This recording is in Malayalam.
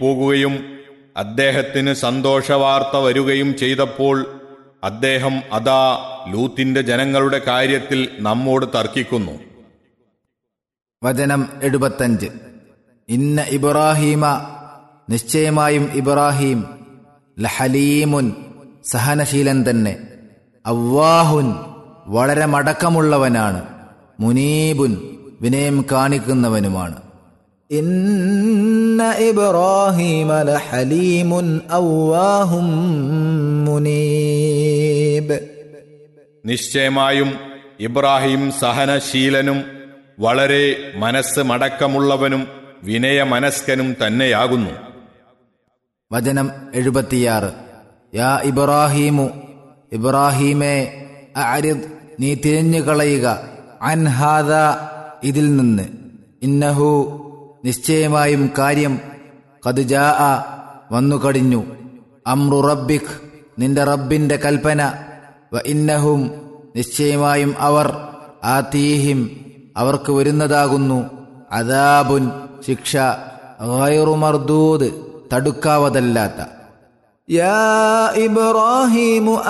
പോകുകയും അദ്ദേഹത്തിന് സന്തോഷവാർത്ത വരികയും ചെയ്തപ്പോൾ അദ്ദേഹം അതാ ലൂത്തിന്റെ ജനങ്ങളുടെ കാര്യത്തിൽ നമ്മോട് തർക്കിക്കുന്നു വചനം എഴുപത്തഞ്ച് ഇന്ന ഇബ്രാഹീമ നിശ്ചയമായും ഇബ്രാഹീം ലഹലീമുൻ സഹനശീലൻ തന്നെ അവ്വാഹുൻ വളരെ മടക്കമുള്ളവനാണ് മുനീബുൻ വിനയം കാണിക്കുന്നവനുമാണ് ഇന്ന ഇബ്രാഹീമ ലഹലീമുൻ അവ്വാഹും മുനീബ് നിശ്ചയമായും ഇബ്രാഹിം സഹനശീലനും വളരെ മനസ്സ് മടക്കമുള്ളവനും വിനയമനസ്കനും തന്നെയാകുന്നു വചനം എഴുപത്തിയാറ് യാ ഇബ്രാഹീമു ഇബ്രാഹീമേ അരിദ് നീ തിരിഞ്ഞു കളയുക അൻഹാദ ഇതിൽ നിന്ന് ഇന്നഹു നിശ്ചയമായും കാര്യം കതുജാ വന്നു കടിഞ്ഞു അമ്രു റബ്ബിഖ് നിന്റെ റബ്ബിന്റെ കൽപ്പന വ ഇന്നഹും നിശ്ചയമായും അവർ ആതീഹിം അവർക്ക് വരുന്നതാകുന്നു അദാബുൻ ശിക്ഷ ഗൈറു മർദൂദ് തടുക്കാവതല്ലാത്ത യാ ഇബ്രാഹീമു